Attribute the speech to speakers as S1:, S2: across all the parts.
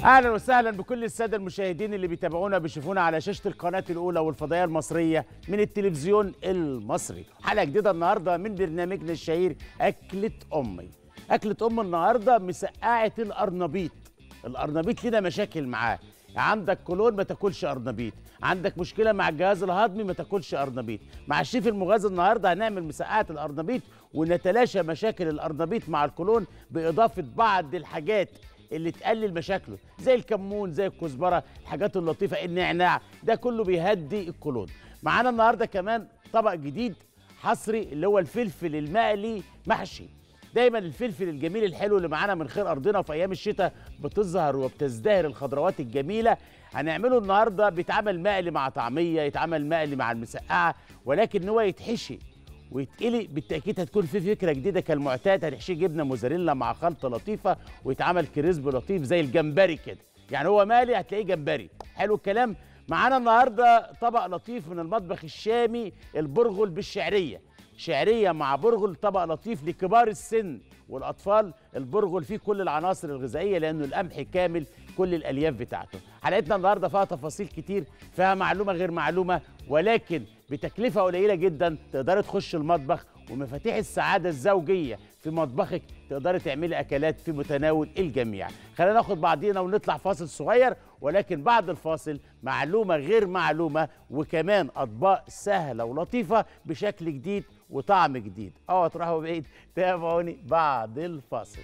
S1: اهلا وسهلا بكل الساده المشاهدين اللي بيتابعونا بيشوفونا على شاشه القناه الاولى والفضائيه المصريه من التلفزيون المصري حلقه جديده النهارده من برنامجنا الشهير اكله امي اكله ام النهارده مسقعه القرنبيط القرنبيط لنا مشاكل معاه عندك كولون ما تاكلش قرنبيط عندك مشكله مع الجهاز الهضمي ما تاكلش قرنبيط مع الشيف المغازي النهارده هنعمل مسقعه القرنبيط ونتلاشى مشاكل القرنبيط مع الكولون باضافه بعض الحاجات اللي تقلل مشاكله زي الكمون زي الكزبره الحاجات اللطيفه النعناع ده كله بيهدي الكولون معانا النهارده كمان طبق جديد حصري اللي هو الفلفل المقلي محشي دايما الفلفل الجميل الحلو اللي معانا من خير ارضنا وفي ايام الشتاء بتظهر وبتزدهر الخضروات الجميله هنعمله النهارده بيتعمل مقلي مع طعميه يتعمل مقلي مع المسقعه ولكن ان هو يتحشي ويتقلي بالتاكيد هتكون في فكره جديده كالمعتاد هنحشيه جبنه موزاريلا مع خلطه لطيفه ويتعمل كريسب لطيف زي الجمبري كده يعني هو مالي هتلاقيه جمبري حلو الكلام معانا النهارده طبق لطيف من المطبخ الشامي البرغل بالشعريه شعريه مع برغل طبق لطيف لكبار السن والاطفال البرغل فيه كل العناصر الغذائيه لانه القمح كامل كل الالياف بتاعته حلقتنا النهارده فيها تفاصيل كتير فيها معلومه غير معلومه ولكن بتكلفه قليله جدا تقدري تخش المطبخ ومفاتيح السعاده الزوجيه في مطبخك تقدري تعملي اكلات في متناول الجميع خلينا ناخد بعضينا ونطلع فاصل صغير ولكن بعد الفاصل معلومه غير معلومه وكمان اطباق سهله ولطيفه بشكل جديد وطعم جديد اوعوا تروحوا بعيد تابعوني بعد الفاصل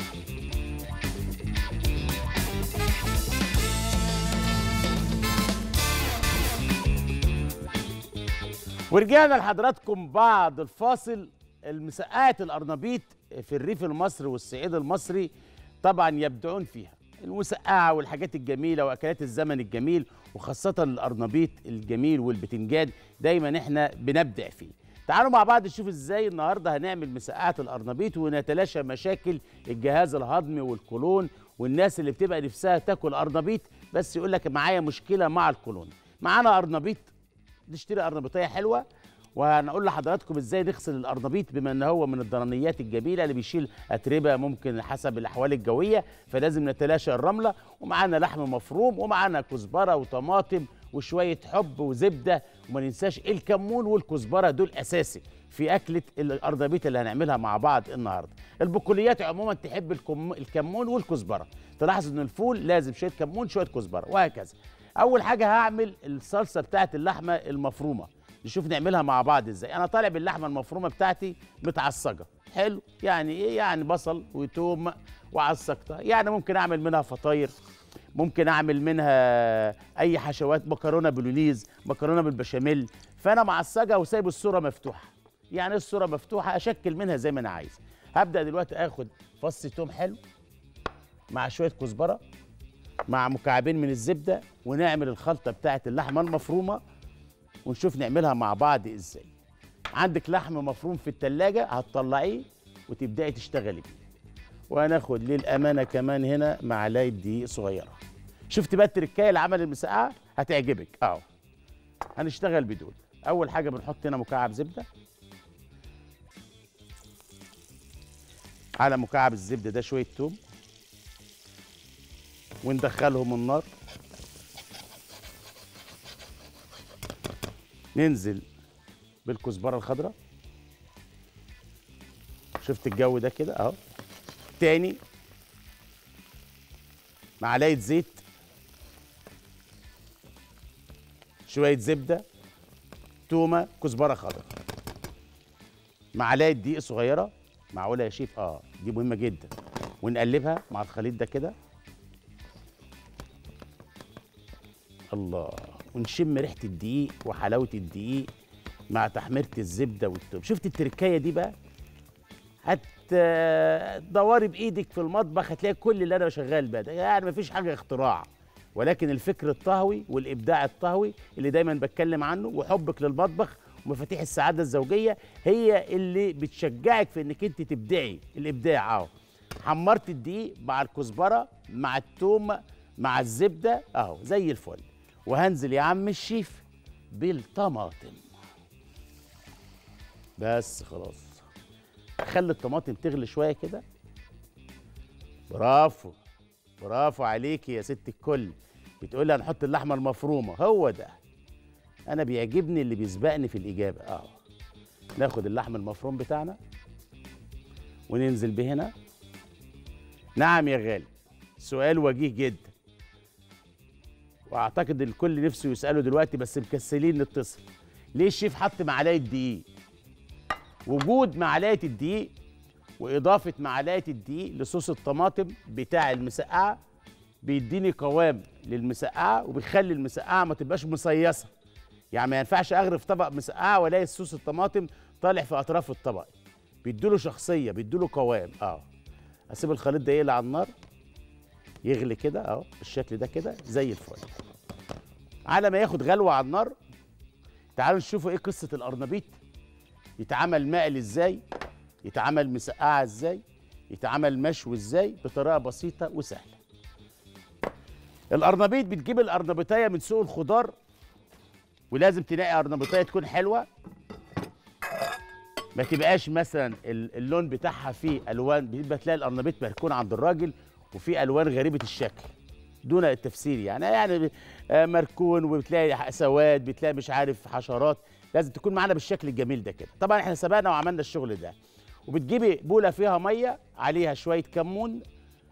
S1: ورجعنا لحضراتكم بعد الفاصل المسقعة الأرنبيط في الريف المصري والصعيد المصري طبعا يبدعون فيها المسقعة والحاجات الجميلة وأكلات الزمن الجميل وخاصة الأرنبيط الجميل والبتنجان دايما احنا بنبدع فيه تعالوا مع بعض نشوف ازاي النهارده هنعمل مسقعة الأرنبيط ونتلاشى مشاكل الجهاز الهضمي والكولون والناس اللي بتبقى نفسها تاكل أرنبيط بس يقول لك معايا مشكلة مع الكولون معانا أرنبيط نشتري قرنبيطيه حلوه وهنقول لحضراتكم ازاي نغسل القرنبيط بما ان هو من الضرنيات الجميله اللي بيشيل اتربه ممكن حسب الاحوال الجويه فلازم نتلاشى الرمله ومعانا لحم مفروم ومعانا كزبره وطماطم وشويه حب وزبده وما ننساش الكمون والكزبره دول اساسي في اكله القرنبيط اللي هنعملها مع بعض النهارده البقوليات عموما تحب الكم... الكمون والكزبره تلاحظ ان الفول لازم شويه كمون شويه كزبره وهكذا اول حاجه هعمل الصلصه بتاعت اللحمه المفرومه نشوف نعملها مع بعض ازاي انا طالع باللحمه المفرومه بتاعتي متعصجه حلو يعني ايه يعني بصل وتوم وعصقتها يعني ممكن اعمل منها فطاير ممكن اعمل منها اي حشوات مكرونه بولونيز مكرونه بالبشاميل فانا معصجه وسايب الصوره مفتوحه يعني الصوره مفتوحه اشكل منها زي ما انا عايز هبدا دلوقتي اخد فص توم حلو مع شويه كزبره مع مكعبين من الزبده ونعمل الخلطه بتاعت اللحمه المفرومه ونشوف نعملها مع بعض ازاي عندك لحم مفروم في التلاجة هتطلعيه وتبداي تشتغلي بيه وهناخد للامانه كمان هنا معلقه دقيق صغيره شفت بقى التركايه اللي عمل المسقعه هتعجبك اهو هنشتغل بدول اول حاجه بنحط هنا مكعب زبده على مكعب الزبده ده شويه توم وندخلهم النار ننزل بالكزبره الخضراء شفت الجو ده كده اهو تاني معلقه زيت شويه زبده تومه كزبره خضراء معلقه دقيق صغيره معقوله يا شيف اه دي مهمه جدا ونقلبها مع الخليط ده كده الله ونشم ريحه الدقيق وحلاوه الدقيق مع تحميره الزبده والثوم شفت التركايه دي بقى هتدوري بايدك في المطبخ هتلاقي كل اللي انا شغال بقى ده يعني مفيش حاجه اختراع ولكن الفكر الطهوي والابداع الطهوي اللي دايما بتكلم عنه وحبك للمطبخ ومفاتيح السعاده الزوجيه هي اللي بتشجعك في انك انت تبدعي الابداع اهو حمرت الدقيق مع الكزبره مع الثوم مع الزبده اهو زي الفل وهنزل يا عم الشيف بالطماطم بس خلاص خلي الطماطم تغلي شويه كده برافو برافو عليكي يا ست الكل بتقولي هنحط اللحمه المفرومه هو ده انا بيعجبني اللي بيسبقني في الاجابه اه ناخد اللحم المفروم بتاعنا وننزل به هنا نعم يا غالي سؤال وجيه جدا واعتقد الكل نفسه يساله دلوقتي بس مكسلين نتصل ليه الشيف حط معلقه دقيق وجود معلقه الدقيق واضافه معلقه الدقيق لصوص الطماطم بتاع المسقعه بيديني قوام للمسقعه وبيخلي المسقعه ما تبقاش مصيصه يعني ما ينفعش اغرف طبق مسقعه والاقي صوص الطماطم طالع في اطراف الطبق بيديله شخصيه بيديله قوام اه اسيب الخليط ده يقلع على النار يغلي كده اهو بالشكل ده كده زي الفل على ما ياخد غلوه على النار تعالوا نشوفوا ايه قصه القرنبيط يتعمل مقلي ازاي يتعمل مسقعه ازاي يتعمل مشوي ازاي بطريقه بسيطه وسهله القرنبيط بتجيب القرنبيطيه من سوق الخضار ولازم تلاقي قرنبيطيه تكون حلوه ما تبقاش مثلا ال- اللون بتاعها فيه الوان بيبقى تلاقي القرنبيط مركون عند الراجل وفي الوان غريبه الشكل دون التفسير يعني يعني آه، مركون وبتلاقي سواد بتلاقي مش عارف حشرات لازم تكون معانا بالشكل الجميل ده كده طبعا احنا سبقنا وعملنا الشغل ده وبتجيبي بوله فيها ميه عليها شويه كمون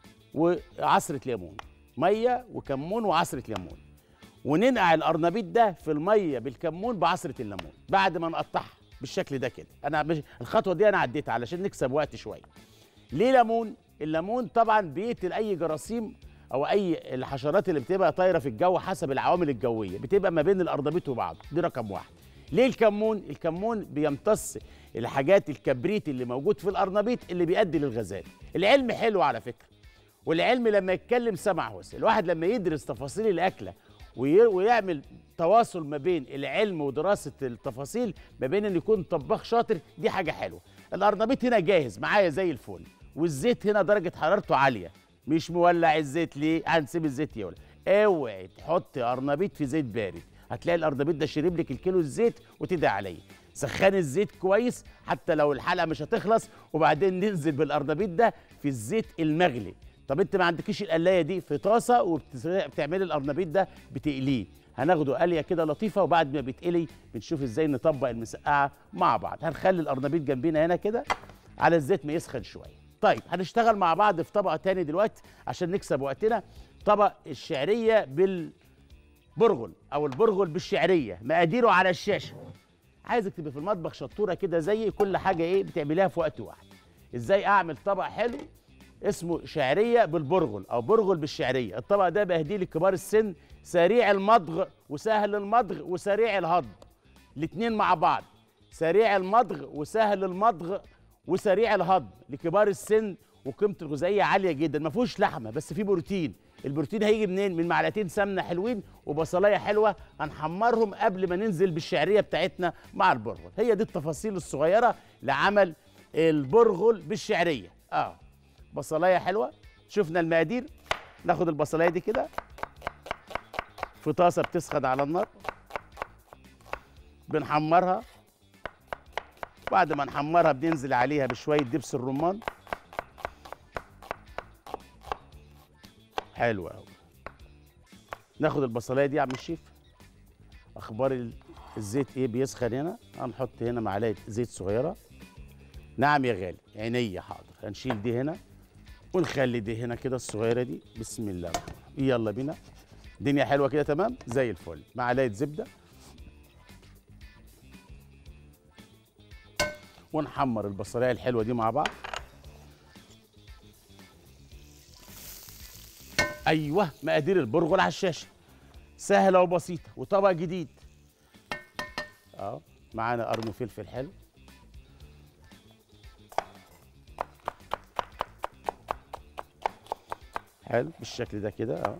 S1: وعصره ليمون ميه وكمون وعصره ليمون وننقع القرنبيط ده في الميه بالكمون بعصره الليمون بعد ما نقطعها بالشكل ده كده انا مش الخطوه دي انا عديتها علشان نكسب وقت شويه ليه ليمون الليمون طبعا بيقتل اي جراثيم او اي الحشرات اللي بتبقى طايره في الجو حسب العوامل الجويه بتبقى ما بين القرنبيط وبعض دي رقم واحد ليه الكمون الكمون بيمتص الحاجات الكبريت اللي موجود في القرنبيط اللي بيؤدي للغازات العلم حلو على فكره والعلم لما يتكلم سمع هوس الواحد لما يدرس تفاصيل الاكله وي- ويعمل تواصل ما بين العلم ودراسه التفاصيل ما بين ان يكون طباخ شاطر دي حاجه حلوه القرنبيط هنا جاهز معايا زي الفل والزيت هنا درجه حرارته عاليه مش مولع الزيت ليه هنسيب الزيت يولع اوعي تحط قرنبيط في زيت بارد هتلاقي القرنبيط ده شرب لك الكيلو الزيت وتدعي عليه سخن الزيت كويس حتى لو الحلقه مش هتخلص وبعدين ننزل بالقرنبيط ده في الزيت المغلي طب انت ما عندكيش القلايه دي في طاسه وبتعملي القرنبيط ده بتقليه هناخده قليه كده لطيفه وبعد ما بيتقلي بنشوف ازاي نطبق المسقعه مع بعض هنخلي القرنبيط جنبينا هنا كده على الزيت ما يسخن شويه طيب هنشتغل مع بعض في طبق تاني دلوقتي عشان نكسب وقتنا طبق الشعريه بالبرغل او البرغل بالشعريه مقاديره على الشاشه عايزك تبقى في المطبخ شطوره كده زي كل حاجه ايه بتعمليها في وقت واحد ازاي اعمل طبق حلو اسمه شعريه بالبرغل او برغل بالشعريه الطبق ده بهديه لكبار السن سريع المضغ وسهل المضغ وسريع الهضم الاتنين مع بعض سريع المضغ وسهل المضغ وسريع الهضم لكبار السن وقيمته الغذائيه عاليه جدا ما فيهوش لحمه بس فيه بروتين البروتين هيجي منين من معلقتين سمنه حلوين وبصلايه حلوه هنحمرهم قبل ما ننزل بالشعريه بتاعتنا مع البرغل هي دي التفاصيل الصغيره لعمل البرغل بالشعريه اه بصلايه حلوه شفنا المقادير ناخد البصلايه دي كده في طاسه بتسخن على النار بنحمرها بعد ما نحمرها بننزل عليها بشويه دبس الرمان حلو قوي ناخد البصلايه دي يا عم الشيف اخبار ال- الزيت ايه بيسخن هنا هنحط هنا معلقه زيت صغيره نعم يا غالي عينيا حاضر هنشيل دي هنا ونخلي دي هنا كده الصغيره دي بسم الله الرحمن الرحيم يلا بينا الدنيا حلوه كده تمام زي الفل معلقه زبده ونحمر البصلايه الحلوه دي مع بعض ايوه مقادير البرغل على الشاشه سهله وبسيطه وطبق جديد اه معانا قرن فلفل حلو حلو بالشكل ده كده اه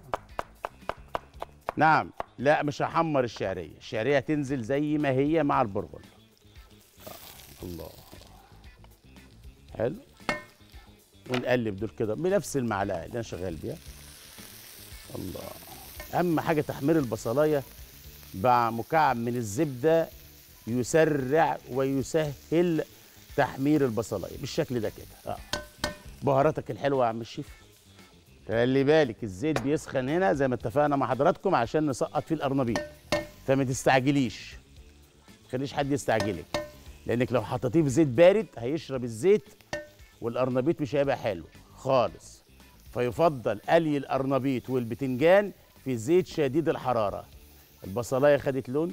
S1: نعم لا مش هحمر الشعريه الشعريه تنزل زي ما هي مع البرغل آه. الله حلو ونقلب دول كده بنفس المعلقه اللي انا شغال بيها الله اهم حاجه تحمير البصلايه مع مكعب من الزبده يسرع ويسهل تحمير البصلايه بالشكل ده كده اه بهاراتك الحلوه يا عم الشيف خلي بالك الزيت بيسخن هنا زي ما اتفقنا مع حضراتكم عشان نسقط فيه القرنبيط فما تستعجليش ما تخليش حد يستعجلك لانك لو حطيتيه في زيت بارد هيشرب الزيت والقرنبيط مش هيبقى حلو خالص فيفضل قلي القرنبيط والبتنجان في زيت شديد الحراره البصلايه خدت لون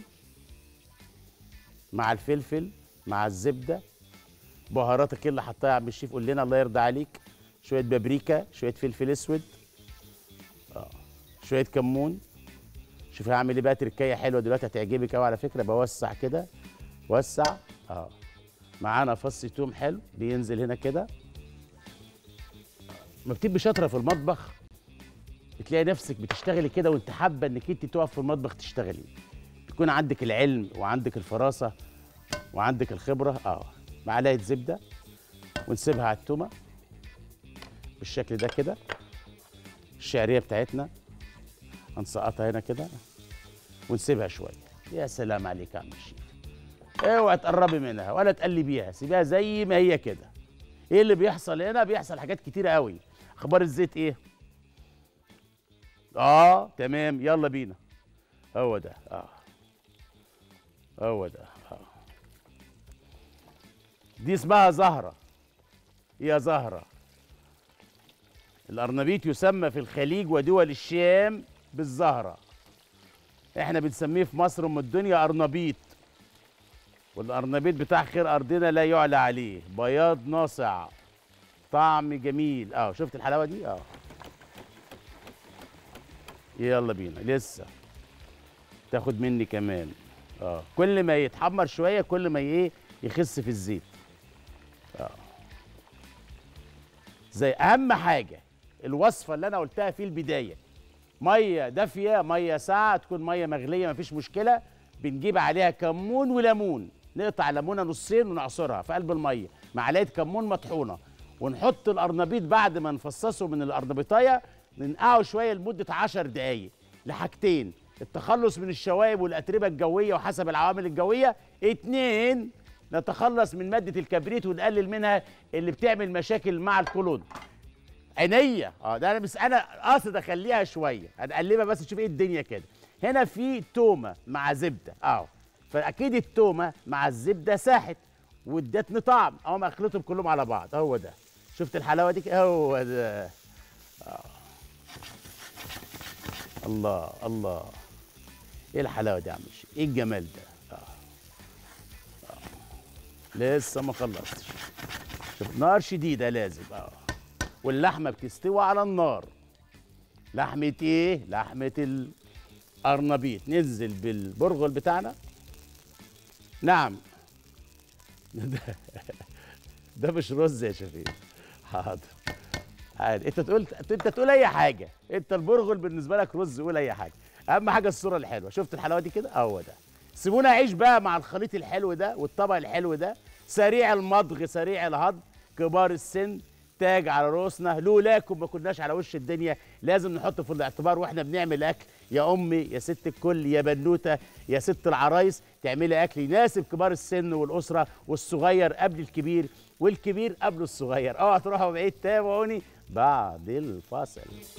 S1: مع الفلفل مع الزبده بهاراتك إيه اللي حطها يا عم الشيف قول لنا الله يرضى عليك شويه بابريكا شويه فلفل اسود اه شويه كمون شوف هعمل ايه بقى تركايه حلوه دلوقتي هتعجبك قوي على فكره بوسع كده وسع اه معانا فص توم حلو بينزل هنا كده ما بتبقي شاطره في المطبخ بتلاقي نفسك بتشتغلي كده وانت حابه انك انت تقف في المطبخ تشتغلي يكون عندك العلم وعندك الفراسه وعندك الخبره اه معلقه زبده ونسيبها على التومه بالشكل ده كده الشعريه بتاعتنا هنسقطها هنا كده ونسيبها شويه يا سلام عليك يا عم الشيف اوعى تقربي منها ولا تقلبيها سيبيها زي ما هي كده ايه اللي بيحصل هنا بيحصل حاجات كتيره قوي اخبار الزيت ايه اه تمام يلا بينا هو ده اه هو ده اه دي اسمها زهره يا زهره الارنبيط يسمى في الخليج ودول الشام بالزهره احنا بنسميه في مصر ام الدنيا ارنبيط والارنبيط بتاع خير ارضنا لا يعلى عليه بياض ناصع طعم جميل اه شفت الحلاوه دي اه يلا بينا لسه تاخد مني كمان اه كل ما يتحمر شويه كل ما ايه يخس في الزيت اه زي اهم حاجه الوصفه اللي انا قلتها في البدايه ميه دافيه ميه ساقعه تكون ميه مغليه مفيش مشكله بنجيب عليها كمون وليمون نقطع ليمونه نصين ونعصرها في قلب الميه معلقه كمون مطحونه ونحط القرنبيط بعد ما نفصصه من القرنبيطايه ننقعه شويه لمده 10 دقائق لحاجتين التخلص من الشوائب والاتربه الجويه وحسب العوامل الجويه اتنين نتخلص من ماده الكبريت ونقلل منها اللي بتعمل مشاكل مع الكولون عينيا اه ده انا بس انا قاصد اخليها شويه هنقلبها بس تشوف ايه الدنيا كده هنا في تومه مع زبده اه فاكيد التومه مع الزبده ساحت وادتني طعم اقوم اخلطهم كلهم على بعض هو ده شفت الحلاوه دي هو ده آه. الله الله ايه الحلاوه دي يا عم الشيخ ايه الجمال ده آه. آه. لسه ما خلصتش شوف نار شديده لازم اه واللحمه بتستوي على النار لحمه ايه لحمه القرنبيط ننزل بالبرغل بتاعنا نعم ده, ده مش رز يا شفيق حاضر عادي انت تقول انت تقول اي حاجه انت البرغل بالنسبه لك رز قول اي حاجه اهم حاجه الصوره الحلوه شفت الحلاوه دي كده هو ده سيبونا اعيش بقى مع الخليط الحلو ده والطبق الحلو ده سريع المضغ سريع الهضم كبار السن تاج على رؤوسنا لولاكم ما كناش على وش الدنيا لازم نحط في الاعتبار واحنا بنعمل اكل يا امي يا ست الكل يا بنوته يا ست العرايس تعملي اكل يناسب كبار السن والاسره والصغير قبل الكبير والكبير قبل الصغير اوعى تروحوا بعيد تابعوني بعد الفاصل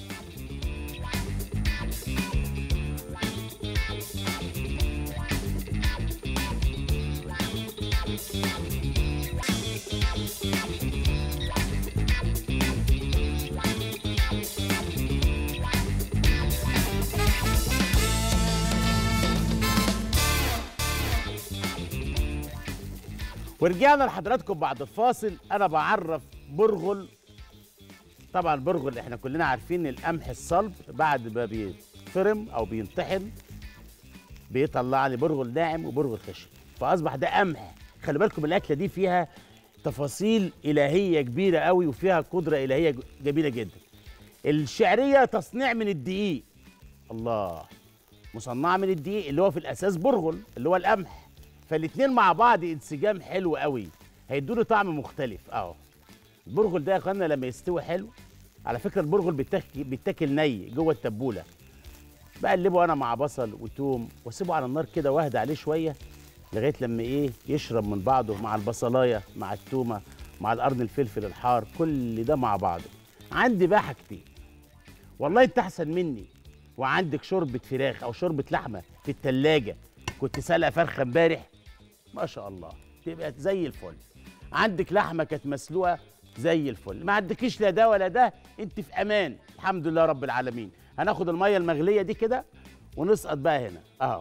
S1: ورجعنا لحضراتكم بعد الفاصل انا بعرف برغل طبعا البرغل احنا كلنا عارفين القمح الصلب بعد ما بيتفرم او بينطحن بيطلع لي برغل ناعم وبرغل خشن فاصبح ده قمح خلي بالكم الاكله دي فيها تفاصيل الهيه كبيره قوي وفيها قدره الهيه جميله جدا الشعريه تصنيع من الدقيق الله مصنعه من الدقيق اللي هو في الاساس برغل اللي هو القمح فالاتنين مع بعض انسجام حلو قوي هيدوا طعم مختلف اهو البرغل ده يا اخوانا لما يستوي حلو على فكره البرغل بيتاكل بيتاكل ني جوه التبوله بقلبه انا مع بصل وتوم واسيبه على النار كده واهدى عليه شويه لغايه لما ايه يشرب من بعضه مع البصلايه مع التومه مع القرن الفلفل الحار كل ده مع بعضه عندي بقى حاجتين والله انت احسن مني وعندك شوربه فراخ او شوربه لحمه في التلاجة كنت سالقه فرخه امبارح ما شاء الله تبقى زي الفل عندك لحمه كانت مسلوقه زي الفل ما عندكيش لا ده ولا ده انت في امان الحمد لله رب العالمين هناخد الميه المغليه دي كده ونسقط بقى هنا اهو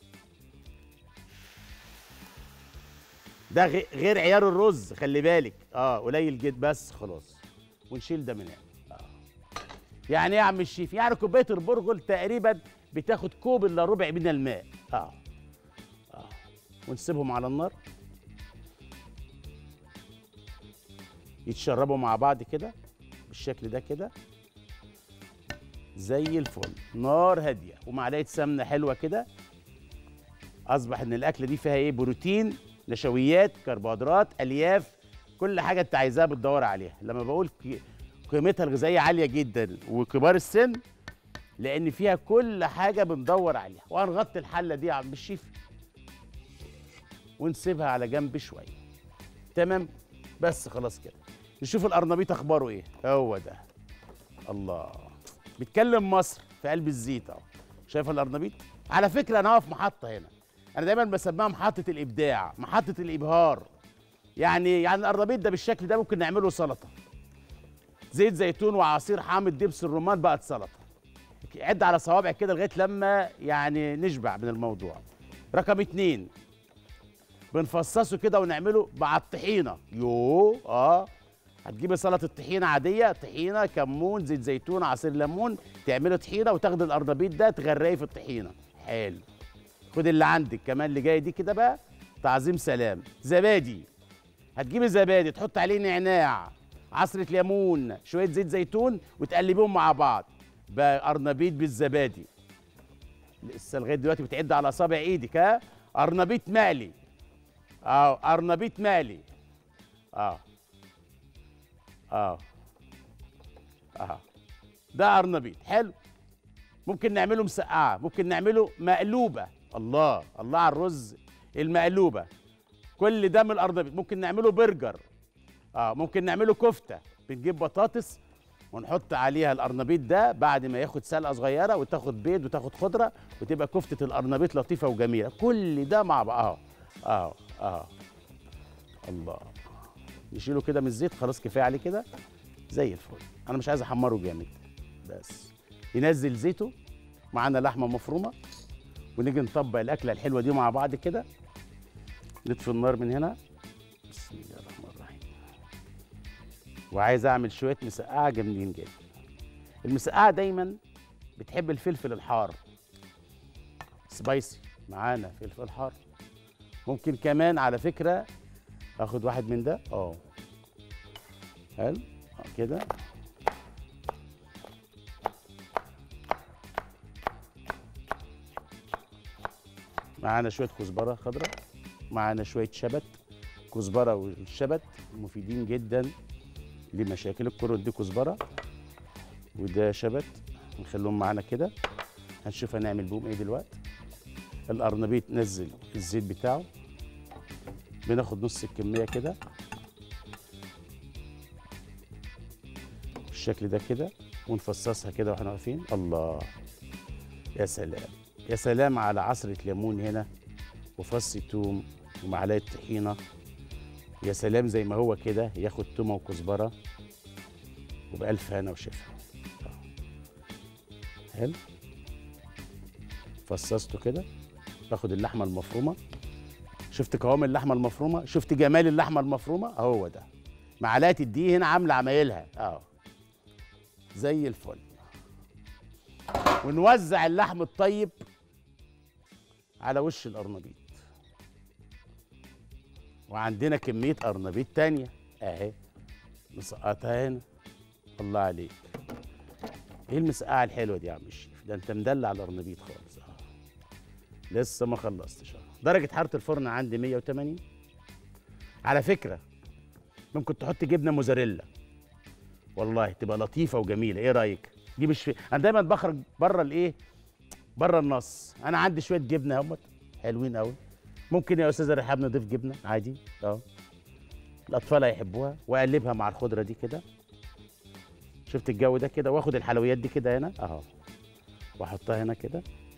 S1: ده غ- غير عيار الرز خلي بالك اه قليل جدا بس خلاص ونشيل ده من هنا آه. يعني ايه يا عم الشيف يعني كوبايه البرغل تقريبا بتاخد كوب الا ربع من الماء اه اه ونسيبهم على النار يتشربوا مع بعض كده بالشكل ده كده زي الفل نار هاديه ومعلقه سمنه حلوه كده اصبح ان الاكله دي فيها ايه بروتين نشويات كربوهيدرات الياف كل حاجه انت عايزاها بتدور عليها لما بقول ك- قيمتها الغذائيه عاليه جدا وكبار السن لان فيها كل حاجه بندور عليها وهنغطي الحله دي يا عم الشيف ونسيبها على جنب شويه تمام بس خلاص كده نشوف القرنبيط اخباره ايه هو ده الله بيتكلم مصر في قلب الزيت اهو شايف القرنبيط على فكره انا واقف محطه هنا انا دايما بسميها محطه الابداع محطه الابهار يعني يعني القرنبيط ده بالشكل ده ممكن نعمله سلطه زيت زيتون وعصير حامض دبس الرمان بقت سلطه عد على صوابعك كده لغايه لما يعني نشبع من الموضوع رقم اتنين بنفصصه كده ونعمله مع الطحينه يو اه هتجيبي سلطه طحينه عاديه طحينه كمون زيت زيتون عصير ليمون تعملي طحينه وتاخدي القرنبيط ده تغرقيه في الطحينه حلو خد اللي عندك كمان اللي جاي دي كده بقى تعظيم سلام زبادي هتجيبي زبادي تحط عليه نعناع عصرة ليمون شوية زيت زيتون وتقلبيهم مع بعض بقى قرنبيط بالزبادي لسه لغاية دلوقتي بتعد على أصابع إيدك ها قرنبيط مقلي اه قرنبيط مقلي اه اه اه ده قرنبيط حلو ممكن نعمله مسقعه ممكن نعمله مقلوبه الله الله على الرز المقلوبه كل ده من القرنبيط ممكن نعمله برجر اه ممكن نعمله كفته بنجيب بطاطس ونحط عليها القرنبيط ده بعد ما ياخد سلقه صغيره وتاخد بيض وتاخد خضره وتبقى كفته القرنبيط لطيفه وجميله كل ده مع بعض اه اه اه الله نشيله كده من الزيت خلاص كفايه عليه كده زي الفل انا مش عايز احمره جامد بس ينزل زيته معانا لحمه مفرومه ونيجي نطبق الاكله الحلوه دي مع بعض كده نطفي النار من هنا بسم الله الرحمن الرحيم وعايز اعمل شويه مسقعه جامدين جدا المسقعه دايما بتحب الفلفل الحار سبايسي معانا فلفل حار ممكن كمان على فكره اخد واحد من ده اه حلو آه كده معانا شويه كزبره خضراء معانا شويه شبت كزبره والشبت مفيدين جدا لمشاكل الكرون دي كزبره وده شبت نخليهم معانا كده هنشوف هنعمل بهم ايه دلوقتي القرنبيط نزل الزيت بتاعه بناخد نص الكميه كده بالشكل ده كده ونفصصها كده واحنا واقفين الله يا سلام يا سلام على عصرة ليمون هنا وفص توم ومعلقة طحينة يا سلام زي ما هو كده ياخد تومة وكزبرة وبألف هنا وشفا حلو فصصته كده باخد اللحمة المفرومة شفت قوام اللحمة المفرومة شفت جمال اللحمة المفرومة اهو ده معلقة الدقيق هنا عاملة عمايلها اه زي الفل ونوزع اللحم الطيب على وش القرنبيط وعندنا كمية قرنبيط تانية اهي نسقطها هنا الله عليك ايه المسقعة الحلوة دي يا عم الشيف ده انت مدلع القرنبيط خالص اه لسه ما خلصتش اه درجة حرارة الفرن عندي 180 على فكرة ممكن تحط جبنة موزاريلا والله تبقى لطيفة وجميلة ايه رأيك دي مش في... انا دايما بخرج بره الايه بره النص انا عندي شويه جبنه اهمت حلوين قوي ممكن يا استاذه رحاب نضيف جبنه عادي اه الاطفال هيحبوها واقلبها مع الخضره دي كده شفت الجو ده كده واخد الحلويات دي كده هنا اهو واحطها هنا كده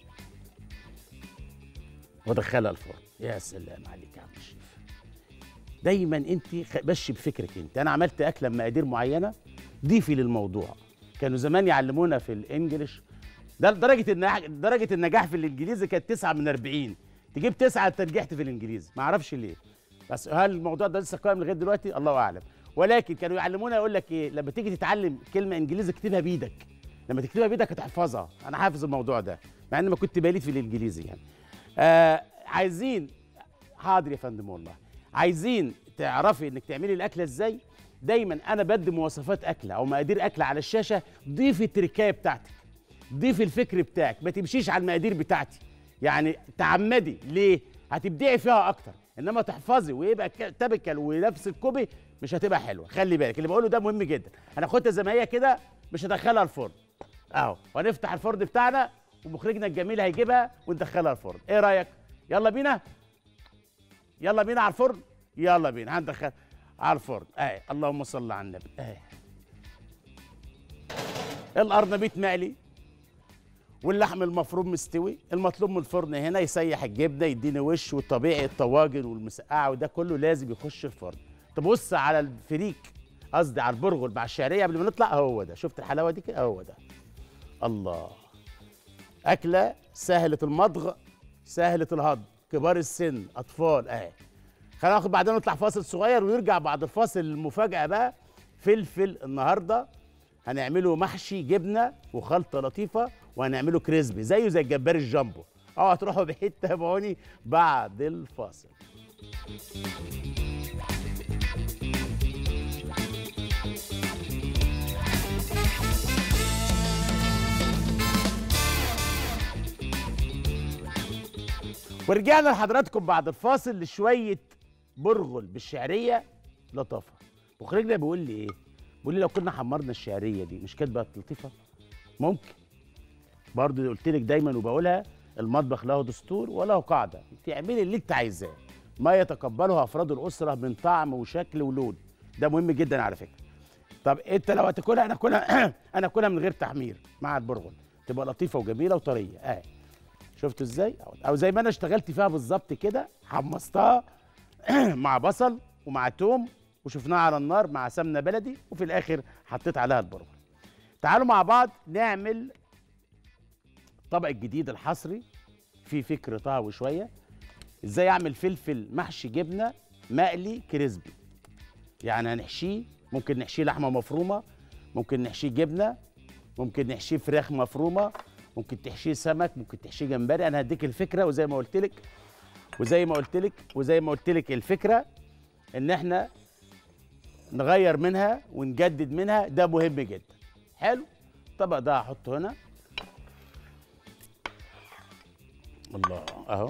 S1: وادخلها الفرن يا سلام عليك يا عم الشيف دايما انت خ- مشي بفكرك انت انا عملت اكله بمقادير معينه ضيفي للموضوع كانوا زمان يعلمونا في الانجليش ده درجه النجاح درجه النجاح في الانجليزي كانت 9 من 40 تجيب 9 انت نجحت في الانجليزي ما اعرفش ليه بس هل الموضوع ده لسه قائم لغايه دلوقتي الله اعلم ولكن كانوا يعلمونا يقول لك ايه لما تيجي تتعلم كلمه انجليزي اكتبها بايدك لما تكتبها بايدك هتحفظها انا حافظ الموضوع ده مع اني ما كنت بليد في الانجليزي يعني آه عايزين حاضر يا فندم والله عايزين تعرفي انك تعملي الاكله ازاي دايما انا بدي مواصفات اكله او مقادير اكله على الشاشه ضيفي التركايه بتاعتك ضيفي الفكر بتاعك ما تمشيش على المقادير بتاعتي يعني تعمدي ليه هتبدعي فيها اكتر انما تحفظي ويبقى تبكل ونفس الكوبي مش هتبقى حلوه خلي بالك اللي بقوله ده مهم جدا هناخدها زي ما هي كده مش هدخلها الفرن اهو وهنفتح الفرن بتاعنا ومخرجنا الجميل هيجيبها وندخلها الفرن ايه رايك يلا بينا يلا بينا على الفرن يلا بينا هندخل على الفرن اهي اللهم صل على النبي اهي القرنبيط مقلي واللحم المفروم مستوي المطلوب من الفرن هنا يسيح الجبنه يديني وش والطبيعي الطواجن والمسقعه وده كله لازم يخش الفرن تبص على الفريك قصدي على البرغل مع الشعريه قبل ما نطلع هو ده شفت الحلاوه دي كده هو ده الله اكله سهله المضغ سهله الهضم كبار السن اطفال اهي خلينا ناخد بعدين نطلع فاصل صغير ونرجع بعد الفاصل المفاجاه بقى فلفل النهارده هنعمله محشي جبنه وخلطه لطيفه وهنعمله كريسبي زيه زي الجبار الجامبو اه هتروحوا بعيد تابعوني بعد الفاصل ورجعنا لحضراتكم بعد الفاصل لشويه برغل بالشعريه لطافه مخرجنا بيقول لي ايه بيقول لي لو كنا حمرنا الشعريه دي مش كانت بقت لطيفه ممكن برضه قلت لك دايما وبقولها المطبخ له دستور وله قاعده تعملي اللي انت عايزاه ما يتقبله افراد الاسره من طعم وشكل ولون ده مهم جدا على فكره طب انت لو هتاكلها انا اكلها انا اكلها من غير تحمير مع البرغل تبقى لطيفه وجميله وطريه اه شفتوا ازاي او زي ما انا اشتغلت فيها بالظبط كده حمصتها مع بصل ومع توم وشفناها على النار مع سمنه بلدي وفي الاخر حطيت عليها البرغل تعالوا مع بعض نعمل الطبق الجديد الحصري فيه فكر طهوي شويه ازاي اعمل فلفل محشي جبنه مقلي كريسبي يعني هنحشيه ممكن نحشيه لحمه مفرومه ممكن نحشيه جبنه ممكن نحشيه فراخ مفرومه ممكن تحشيه سمك ممكن تحشيه جمبري انا هديك الفكره وزي ما قلت لك وزي ما قلت لك وزي ما قلت لك الفكره ان احنا نغير منها ونجدد منها ده مهم جدا حلو الطبق ده هحطه هنا الله اهو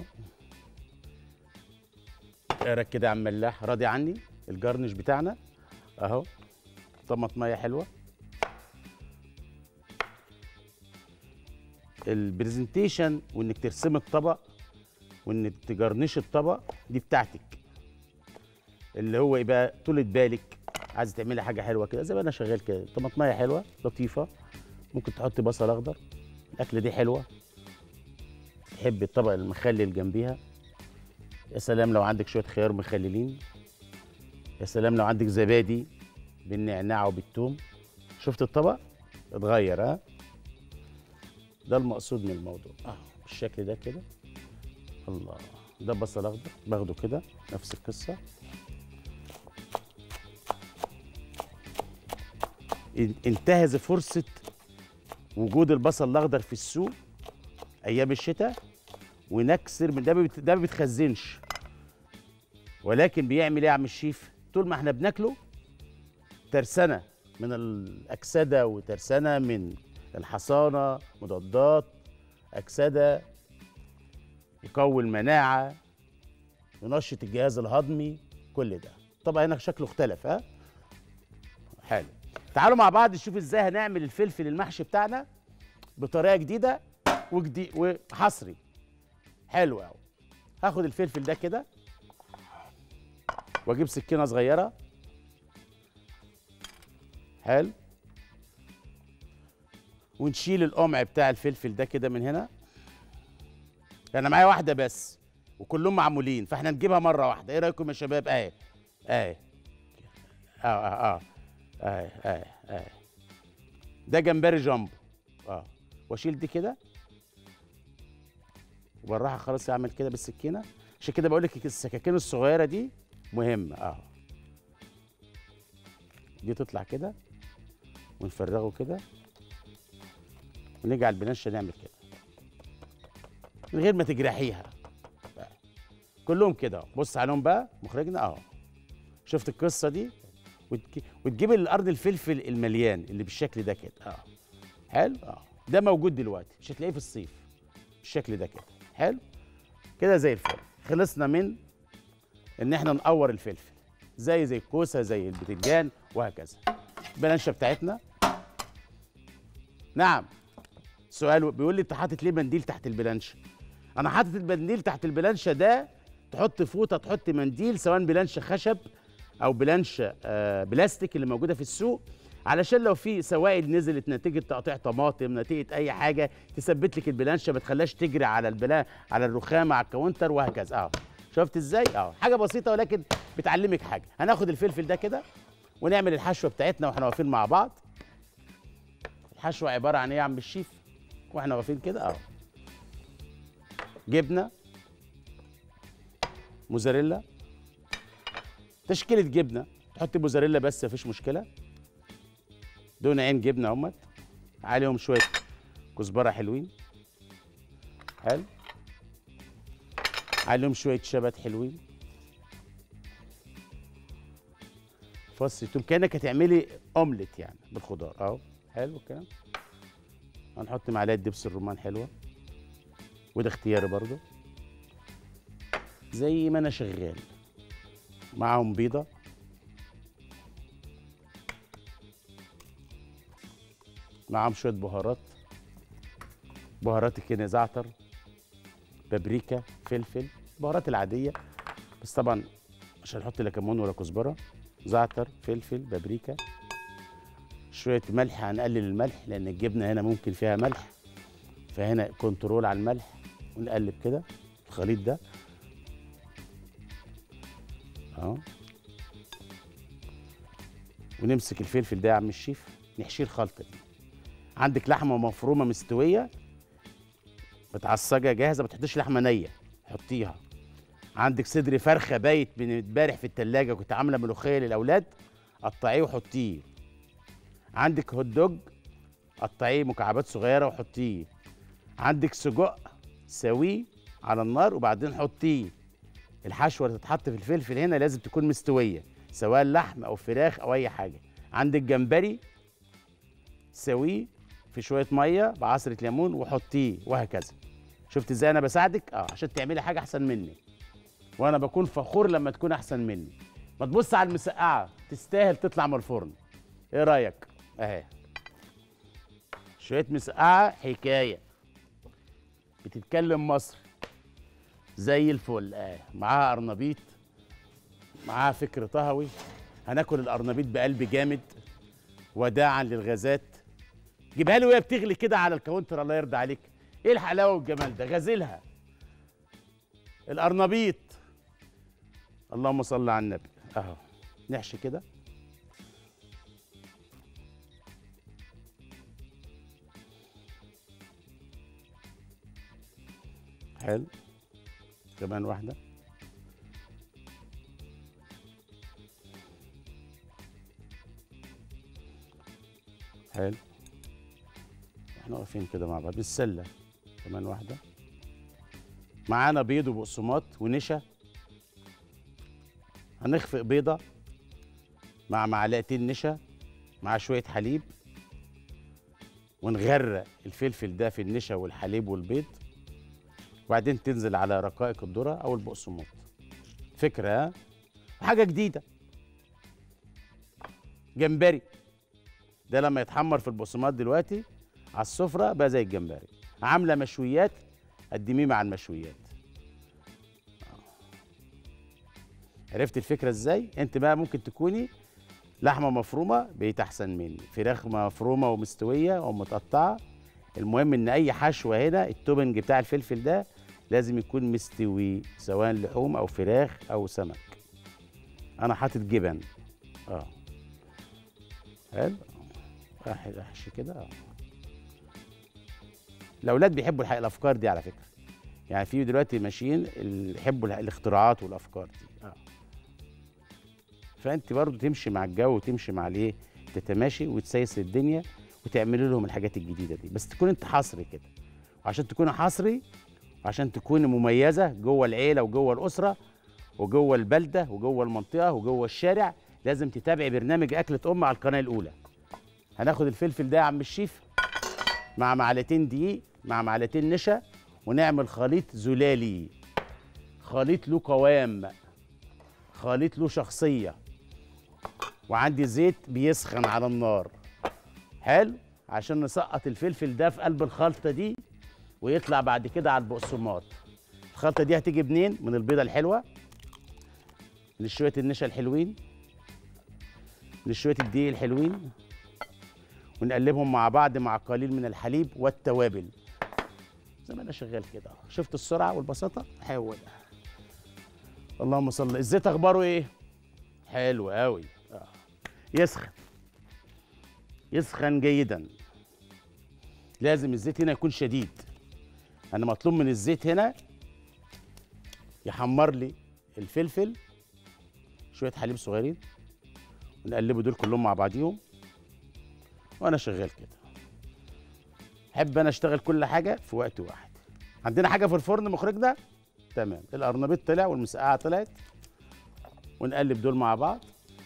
S1: اقرك كده يا عم ملاح راضي عني الجرنش بتاعنا اهو طماطميه حلوه البرزنتيشن وانك ترسمي الطبق وانك تجرنشي الطبق دي بتاعتك اللي هو يبقى طولة بالك عايزه تعملي حاجه حلوه كده زي ما انا شغال كده طماطميه حلوه لطيفه ممكن تحطي بصل اخضر الاكله دي حلوه تحب الطبق المخلل جنبيها يا سلام لو عندك شويه خيار مخللين يا سلام لو عندك زبادي بالنعناع وبالثوم شفت الطبق اتغير ها ده المقصود من الموضوع اه بالشكل ده كده الله ده بصل اخضر باخده كده نفس القصه ان- انتهز فرصه وجود البصل الاخضر في السوق ايام الشتاء ونكسر من ده ما بيت- ده ما بيتخزنش ولكن بيعمل ايه يا عم الشيف طول ما احنا بناكله ترسانه من الاكسده وترسانه من الحصانه مضادات اكسده يقوي المناعه ينشط الجهاز الهضمي كل ده طبعا هنا شكله اختلف ها حلو تعالوا مع بعض نشوف ازاي هنعمل الفلفل المحشي بتاعنا بطريقه جديده وجديد وحصري حلو قوي هاخد الفلفل ده كده واجيب سكينه صغيره حلو ونشيل القمع بتاع الفلفل ده كده من هنا انا معايا واحده بس وكلهم معمولين فاحنا نجيبها مره واحده ايه رايكم يا شباب اهي اهي اه اه اه اهي اهي اهي ده جمبري جامبو اه واشيل دي كده وبالراحه خلاص اعمل كده بالسكينه عشان كده بقول لك السكاكين الصغيره دي مهمه اه دي تطلع كده ونفرغه كده ونيجي على البنشه نعمل كده من غير ما تجرحيها بقى. كلهم كده أهو. بص عليهم بقى مخرجنا اهو شفت القصه دي وتجي- وتجيب الارض الفلفل المليان اللي بالشكل ده كده اه حلو اه ده موجود دلوقتي مش هتلاقيه في الصيف بالشكل ده كده حلو كده زي الفل خلصنا من ان احنا نقور الفلفل زي زي الكوسه زي البتنجان وهكذا البلانشه بتاعتنا نعم سؤال بيقول لي انت حاطط ليه منديل تحت البلانشه انا حاطط المنديل تحت البلانشه ده تحط فوطه تحط منديل سواء بلانشه خشب او بلانشه آه بلاستيك اللي موجوده في السوق علشان لو في سوائل نزلت نتيجه تقطيع طماطم نتيجه اي حاجه تثبت لك البلانشه ما تخليهاش تجري على البلا على الرخامه على الكاونتر وهكذا اه شفت ازاي اه حاجه بسيطه ولكن بتعلمك حاجه هناخد الفلفل ده كده ونعمل الحشوه بتاعتنا واحنا واقفين مع بعض الحشوه عباره عن ايه يا عم الشيف واحنا واقفين كده اه جبنه موزاريلا تشكيله جبنه تحط موزاريلا بس مفيش مشكله دون عين جبنه اهمت عليهم شويه كزبره حلوين حلو عليهم شويه شبت حلوين فص توم كانك هتعملي اومليت يعني بالخضار اهو حلو الكلام هنحط معلقه دبس الرمان حلوه وده اختياري برضو زي ما انا شغال معاهم بيضه معاهم شويه بهارات بهارات كده زعتر بابريكا فلفل البهارات العاديه بس طبعا مش هنحط لا كمون ولا كزبره زعتر فلفل بابريكا شويه ملح هنقلل الملح لان الجبنه هنا ممكن فيها ملح فهنا كنترول على الملح ونقلب كده الخليط ده اهو ونمسك الفلفل ده يا عم الشيف نحشيه الخلطه دي عندك لحمه مفرومه مستويه متعصجه جاهزه ما تحطيش لحمه نيه حطيها عندك صدر فرخه بايت من امبارح في التلاجة كنت عامله ملوخيه للاولاد قطعيه وحطيه عندك هوت دوج قطعيه مكعبات صغيره وحطيه عندك سجق سويه على النار وبعدين حطيه الحشوه اللي تتحط في الفلفل هنا لازم تكون مستويه سواء لحم او فراخ او اي حاجه عندك جمبري سويه في شويه ميه بعصره ليمون وحطيه وهكذا شفت ازاي انا بساعدك اه عشان تعملي حاجه احسن مني وانا بكون فخور لما تكون احسن مني ما تبص على المسقعه تستاهل تطلع من الفرن ايه رايك اهي شويه مسقعه حكايه بتتكلم مصر زي الفل اه معاها قرنبيط معاها فكر طهوي هناكل القرنبيط بقلب جامد وداعا للغازات جيبها لي وهي بتغلي كده على الكاونتر الله يرضى عليك ايه الحلاوه والجمال ده غازلها القرنبيط اللهم صل على النبي اهو نحشي كده حلو كمان واحده حلو احنا واقفين كده مع بعض بالسله كمان واحده معانا بيض وبقسماط ونشا هنخفق بيضه مع معلقتين نشا مع شويه حليب ونغرق الفلفل ده في النشا والحليب والبيض وبعدين تنزل على رقائق الذره او البقسماط فكره ها حاجه جديده جمبري ده لما يتحمر في البقسماط دلوقتي على السفره بقى زي الجمبري عامله مشويات قدميه مع المشويات عرفت الفكره ازاي انت بقى ممكن تكوني لحمه مفرومه بقيت احسن مني فراخ مفرومه ومستويه ومتقطعه المهم ان اي حشوه هنا التوبنج بتاع الفلفل ده لازم يكون مستوي سواء لحوم او فراخ او سمك انا حاطط جبن اه حلو واحد احشي كده اه الاولاد بيحبوا الحقيقه الافكار دي على فكره يعني في دلوقتي ماشيين اللي يحبوا الح- الاختراعات والافكار دي اه فانت برضو تمشي مع الجو وتمشي مع الايه تتماشي وتسيس الدنيا وتعملي لهم الحاجات الجديده دي بس تكون انت حصري كده وعشان تكوني حصري وعشان تكوني مميزه جوه العيله وجوه الاسره وجوه البلده وجوه المنطقه وجوه الشارع لازم تتابعي برنامج اكله ام على القناه الاولى هناخد الفلفل ده يا عم الشيف مع معلقتين دقيق مع معلقتين نشا ونعمل خليط زلالي خليط له قوام خليط له شخصيه وعندي زيت بيسخن على النار حلو عشان نسقط الفلفل ده في قلب الخلطه دي ويطلع بعد كده على البقسماط الخلطه دي هتيجي منين من البيضه الحلوه من شويه النشا الحلوين من شويه الدقيق الحلوين ونقلبهم مع بعض مع قليل من الحليب والتوابل زي ما انا شغال كده أهو. شفت السرعه والبساطه حاول اللهم صل الزيت اخباره ايه حلو قوي آه. يسخن يسخن جيدا لازم الزيت هنا يكون شديد انا مطلوب من الزيت هنا يحمر لي الفلفل شويه حليب صغيرين ونقلبوا دول كلهم مع بعضيهم وانا شغال كده احب انا اشتغل كل حاجه في وقت واحد عندنا حاجه في الفرن مخرجنا تمام القرنبيط طلع والمسقعه طلعت ونقلب دول مع بعض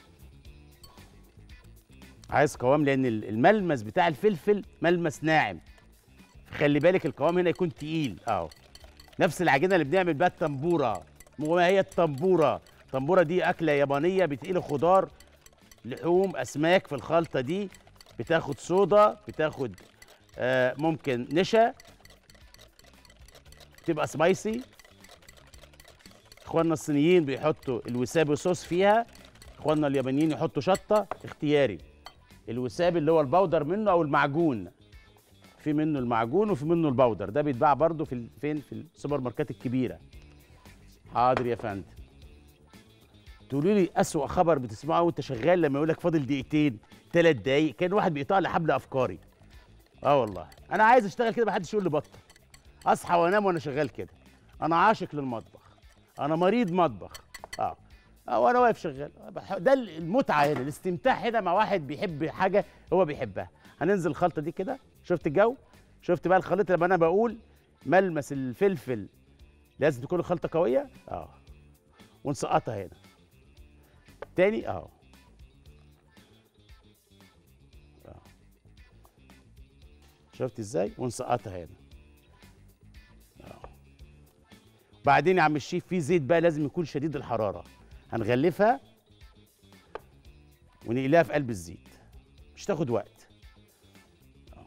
S1: عايز قوام لان ال- الملمس بتاع الفلفل ملمس ناعم خلي بالك القوام هنا يكون تقيل اهو نفس العجينه اللي بنعمل بيها التنبوره ما هي التنبوره التنبوره دي اكله يابانيه بتقيل خضار لحوم اسماك في الخلطه دي بتاخد صودا بتاخد آه ممكن نشا تبقى سبايسي اخواننا الصينيين بيحطوا الوسابي صوص فيها اخواننا اليابانيين يحطوا شطه اختياري الوسابي اللي هو البودر منه او المعجون في منه المعجون وفي منه البودر ده بيتباع برضه في ال- فين في السوبر ماركات الكبيره حاضر يا فندم تقولوا لي اسوأ خبر بتسمعه وانت شغال لما يقول لك فاضل دقيقتين ثلاث دقايق كان واحد بيقطع لي حبل افكاري اه والله انا عايز اشتغل كده محدش يقول لي بطل اصحى وانام وانا شغال كده انا عاشق للمطبخ انا مريض مطبخ اه اه وانا واقف شغال بح- ده المتعه هنا الاستمتاع هنا مع واحد بيحب حاجه هو بيحبها هننزل الخلطه دي كده شفت الجو شفت بقى الخليط لما انا بقول ملمس الفلفل لازم تكون الخلطه قويه اه ونسقطها هنا تاني اهو آه. شفت ازاي ونسقطها هنا آه. بعدين يا عم الشيف في زيت بقى لازم يكون شديد الحراره هنغلفها ونقليها في قلب الزيت مش تاخد وقت آه.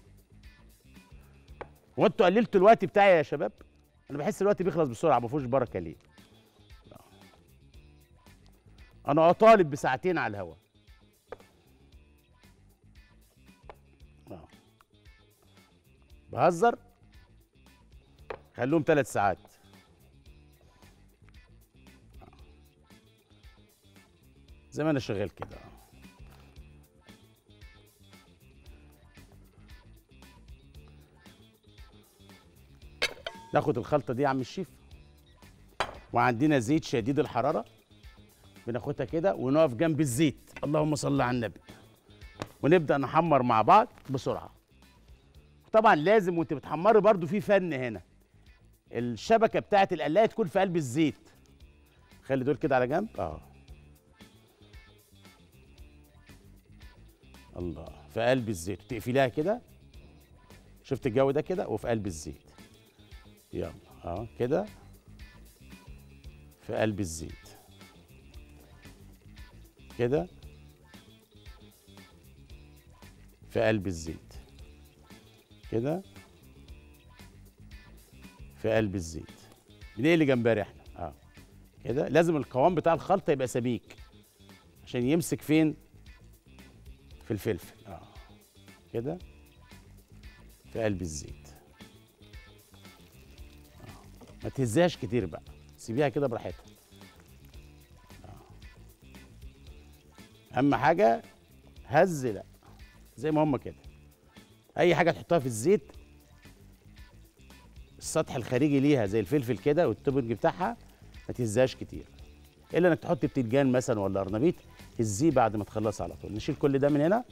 S1: هو انتوا قللتوا الوقت بتاعي يا شباب انا بحس الوقت بيخلص بسرعه ما فيهوش بركه ليه انا اطالب بساعتين على الهواء آه. بهزر خلوهم ثلاث ساعات آه. زي ما انا شغال كده آه. ناخد الخلطه دي يا عم الشيف وعندنا زيت شديد الحراره بناخدها كده ونقف جنب الزيت اللهم صل على النبي ونبدا نحمر مع بعض بسرعه طبعا لازم وانت بتحمري برضو في فن هنا الشبكه بتاعت القلايه تكون في قلب الزيت خلي دول كده على جنب اه الله في قلب الزيت تقفليها كده شفت الجو ده كده وفي قلب الزيت يلا اه كده في قلب الزيت كده في قلب الزيت كده في قلب الزيت بنقلي جمبري احنا اه كده لازم القوام بتاع الخلطه يبقى سميك عشان يمسك فين في الفلفل اه كده في قلب الزيت آه. ما تهزهاش كتير بقى سيبيها كده براحتها آه. اهم حاجه هز لا زي ما هم كده اي حاجه تحطها في الزيت السطح الخارجي ليها زي الفلفل كده والتوبنج بتاعها ما تهزهاش كتير الا انك تحط بتنجان مثلا ولا قرنبيط هزيه بعد ما تخلص على طول نشيل كل ده من هنا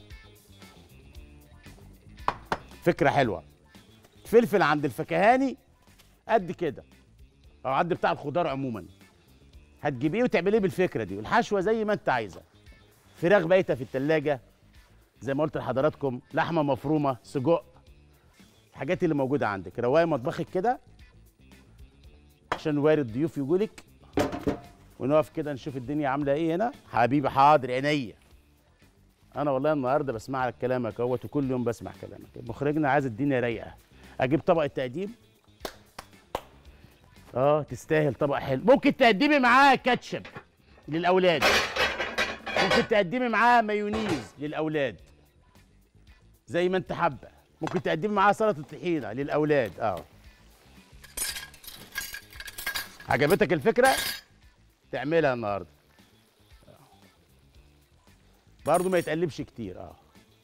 S1: فكره حلوه الفلفل عند الفكهاني قد كده او عند بتاع الخضار عموما هتجيبيه وتعمليه بالفكره دي والحشوه زي ما انت عايزه فراخ بايته في التلاجة زي ما قلت لحضراتكم لحمه مفرومه سجق الحاجات اللي موجوده عندك روايه مطبخك كده عشان وارد ضيوف يجولك ونقف كده نشوف الدنيا عامله ايه هنا حبيبي حاضر عينيا انا والله النهارده بسمع لك كلامك اهوت وكل يوم بسمع كلامك مخرجنا عايز الدنيا رايقه اجيب طبق التقديم اه تستاهل طبق حلو ممكن تقدمي معاه كاتشب للاولاد ممكن تقدمي معاه مايونيز للاولاد زي ما انت حابه ممكن تقدمي معاه سلطه الطحينه للاولاد اه عجبتك الفكره تعملها النهارده برضه ما يتقلبش كتير اه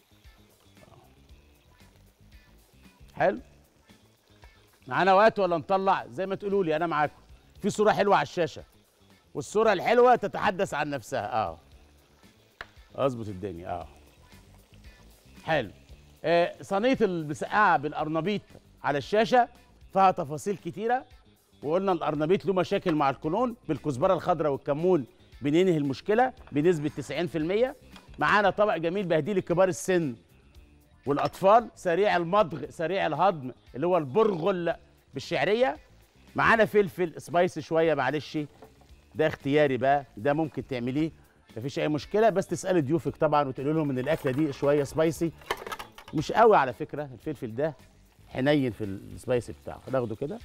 S1: حلو معانا وقت ولا نطلع زي ما تقولوا لي انا معاكم في صوره حلوه على الشاشه والصوره الحلوه تتحدث عن نفسها اه اظبط الدنيا اه حلو آه صينيه المسقعه بالقرنبيط على الشاشه فيها تفاصيل كتيره وقلنا القرنبيط له مشاكل مع القولون بالكزبره الخضراء والكمون بننهي المشكله بنسبه 90% معانا طبق جميل بهديه لكبار السن والاطفال سريع المضغ سريع الهضم اللي هو البرغل بالشعريه معانا فلفل سبايسي شويه معلش ده اختياري بقى ده ممكن تعمليه مفيش اي مشكله بس تسالي ضيوفك طبعا وتقول لهم ان الاكله دي شويه سبايسي مش قوي على فكره الفلفل ده حنين في السبايسي بتاعه ناخده كده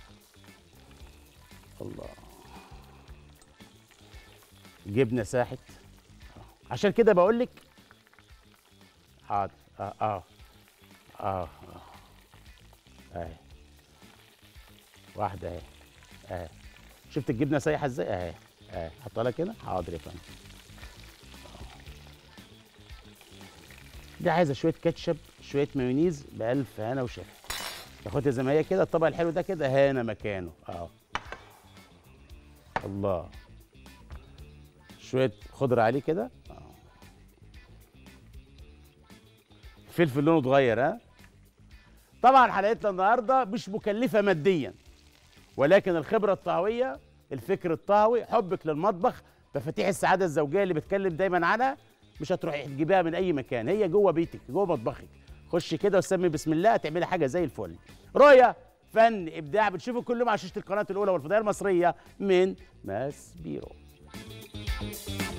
S1: الله جبنه ساحت عشان كده بقول لك حاضر اه اه اه اه اهي واحده اهي اهي شفت الجبنه سايحه ازاي اهي اهي حطها لك هنا حاضر يا فندم دي عايزه شويه كاتشب شويه مايونيز بألف هنا وشفا تاخدها زي ما هي كده الطبق الحلو ده كده هنا مكانه اه الله شويه خضره عليه كده آه. الفلفل لونه اتغير ها طبعا حلقتنا النهارده مش مكلفه ماديا ولكن الخبره الطهويه الفكر الطهوي حبك للمطبخ مفاتيح السعاده الزوجيه اللي بتكلم دايما عنها مش هتروحي تجيبيها من اي مكان هي جوه بيتك جوه مطبخك خش كده وسمي بسم الله تعملي حاجه زي الفل رؤيه فن ابداع بتشوفوا كل يوم على شاشه القناه الاولى والفضائيه المصريه من ماس بيرو